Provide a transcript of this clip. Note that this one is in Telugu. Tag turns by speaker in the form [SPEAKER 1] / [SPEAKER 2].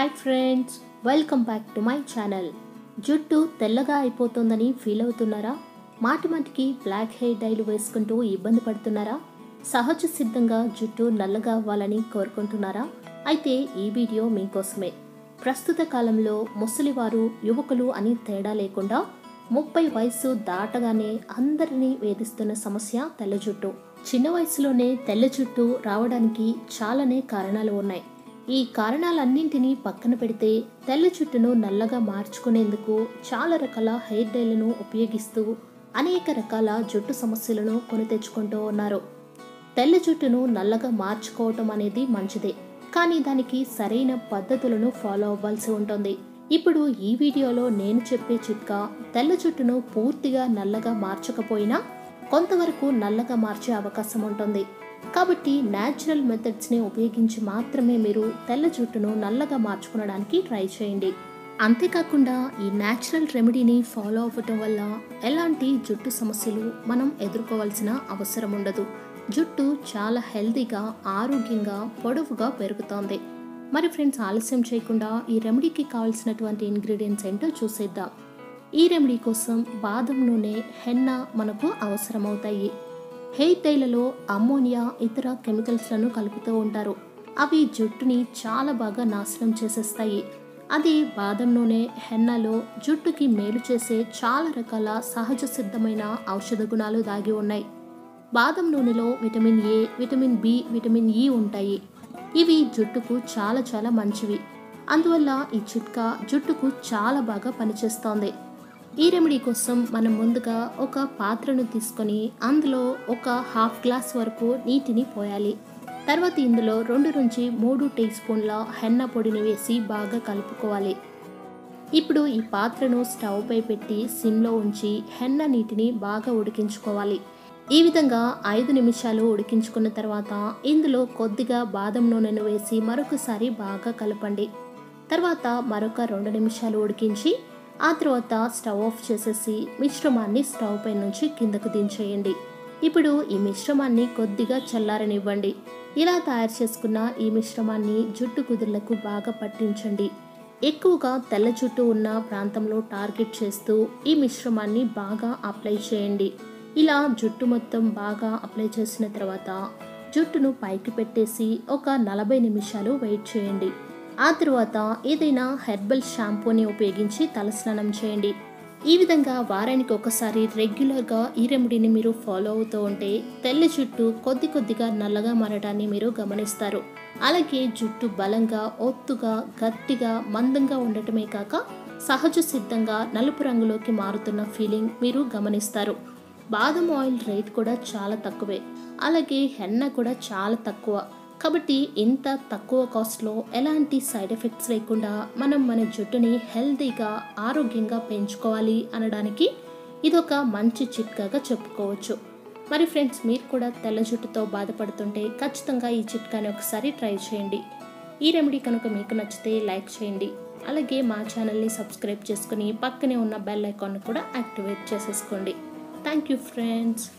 [SPEAKER 1] hi friends welcome back to my channel జుట్టు తెల్లగా అయిపోతుందని ఫీల్ అవుతున్నారా మాటి మాటికి బ్లాక్ హెయిర్ డైలు వేసుకుంటూ ఇబ్బంది పడుతున్నారా సహజ సిద్ధంగా జుట్టు నల్లగా అవ్వాలని కోరుకుంటున్నారా అయితే ఈ వీడియో మీకోసమే ప్రస్తుత కాలంలో ముసలివారు యువకులు అని తేడా లేకుండా ముప్పై వయసు దాటగానే అందరినీ వేధిస్తున్న సమస్య తెల్ల జుట్టు చిన్న వయసులోనే తెల్ల జుట్టు రావడానికి చాలానే కారణాలు ఉన్నాయి ఈ కారణాలన్నింటినీ పక్కన పెడితే తెల్ల జుట్టును నల్లగా మార్చుకునేందుకు చాలా రకాల హెయిర్ డైలను ఉపయోగిస్తూ అనేక రకాల జుట్టు సమస్యలను కొని తెచ్చుకుంటూ ఉన్నారు తెల్ల జుట్టును నల్లగా మార్చుకోవటం అనేది మంచిదే కానీ దానికి సరైన పద్ధతులను ఫాలో అవ్వాల్సి ఉంటుంది ఇప్పుడు ఈ వీడియోలో నేను చెప్పే చిట్కా తెల్ల జుట్టును పూర్తిగా నల్లగా మార్చకపోయినా కొంతవరకు నల్లగా మార్చే అవకాశం ఉంటుంది కాబట్టి న్యాచురల్ మెథడ్స్ని ఉపయోగించి మాత్రమే మీరు తెల్ల జుట్టును నల్లగా మార్చుకోవడానికి ట్రై చేయండి అంతేకాకుండా ఈ న్యాచురల్ రెమెడీని ఫాలో అవ్వటం వల్ల ఎలాంటి జుట్టు సమస్యలు మనం ఎదుర్కోవాల్సిన అవసరం ఉండదు జుట్టు చాలా హెల్తీగా ఆరోగ్యంగా పొడవుగా పెరుగుతోంది మరి ఫ్రెండ్స్ ఆలస్యం చేయకుండా ఈ రెమెడీకి కావాల్సినటువంటి ఇంగ్రీడియంట్స్ ఏంటో చూసేద్దాం ఈ రెమెడీ కోసం బాదం నూనె హెన్న మనకు అవసరమవుతాయి హెయిర్ డైలలో అమ్మోనియా ఇతర కెమికల్స్లను కలుపుతూ ఉంటారు అవి జుట్టుని చాలా బాగా నాశనం చేసేస్తాయి అది బాదం నూనె హెన్నలో జుట్టుకి మేలు చేసే చాలా రకాల సహజ సిద్ధమైన ఔషధ గుణాలు దాగి ఉన్నాయి బాదం నూనెలో vitamin A vitamin B vitamin E ఉంటాయి ఇవి జుట్టుకు చాలా చాలా మంచివి అందువల్ల ఈ చిట్కా జుట్టుకు చాలా బాగా పనిచేస్తోంది ఈ రెమెడీ కోసం మనం ముందుగా ఒక పాత్రను తీసుకొని అందులో ఒక హాఫ్ గ్లాస్ వరకు నీటిని పోయాలి తర్వాత ఇందులో రెండు నుంచి మూడు టీ స్పూన్ల హెన్న పొడిని వేసి బాగా కలుపుకోవాలి ఇప్పుడు ఈ పాత్రను స్టవ్ పై పెట్టి సిమ్లో ఉంచి హెన్న నీటిని బాగా ఉడికించుకోవాలి ఈ విధంగా ఐదు నిమిషాలు ఉడికించుకున్న తర్వాత ఇందులో కొద్దిగా బాదం నూనెను వేసి మరొకసారి బాగా కలపండి తర్వాత మరొక రెండు నిమిషాలు ఉడికించి ఆ తర్వాత స్టవ్ ఆఫ్ చేసేసి మిశ్రమాన్ని స్టవ్ పై నుంచి కిందకు దించేయండి ఇప్పుడు ఈ మిశ్రమాన్ని కొద్దిగా చల్లారనివ్వండి ఇలా తయారు చేసుకున్న ఈ మిశ్రమాన్ని జుట్టు కుదుర్లకు బాగా పట్టించండి ఎక్కువగా తెల్ల జుట్టు ఉన్న ప్రాంతంలో టార్గెట్ చేస్తూ ఈ మిశ్రమాన్ని బాగా అప్లై చేయండి ఇలా జుట్టు మొత్తం బాగా అప్లై చేసిన తర్వాత జుట్టును పైకి పెట్టేసి ఒక నలభై నిమిషాలు వెయిట్ చేయండి ఆ తర్వాత ఏదైనా హెర్బల్ షాంపూని ఉపయోగించి తలస్నానం చేయండి ఈ విధంగా వారానికి ఒకసారి రెగ్యులర్గా ఈ రెమెడీని మీరు ఫాలో అవుతూ ఉంటే తెల్ల జుట్టు కొద్ది కొద్దిగా నల్లగా మారడాన్ని మీరు గమనిస్తారు అలాగే జుట్టు బలంగా ఒత్తుగా గట్టిగా మందంగా ఉండటమే కాక సహజ సిద్ధంగా నలుపు రంగులోకి మారుతున్న ఫీలింగ్ మీరు గమనిస్తారు బాదం ఆయిల్ రేట్ కూడా చాలా తక్కువే అలాగే హెన్న కూడా చాలా తక్కువ కాబట్టి ఇంత తక్కువ కాస్ట్లో ఎలాంటి సైడ్ ఎఫెక్ట్స్ లేకుండా మనం మన జుట్టుని హెల్తీగా ఆరోగ్యంగా పెంచుకోవాలి అనడానికి ఇదొక మంచి చిట్కాగా చెప్పుకోవచ్చు మరి ఫ్రెండ్స్ మీరు కూడా తెల్ల జుట్టుతో బాధపడుతుంటే ఖచ్చితంగా ఈ చిట్కాని ఒకసారి ట్రై చేయండి ఈ రెమెడీ కనుక మీకు నచ్చితే లైక్ చేయండి అలాగే మా ఛానల్ని సబ్స్క్రైబ్ చేసుకుని పక్కనే ఉన్న బెల్ ఐకాన్ కూడా యాక్టివేట్ చేసేసుకోండి థ్యాంక్ యూ ఫ్రెండ్స్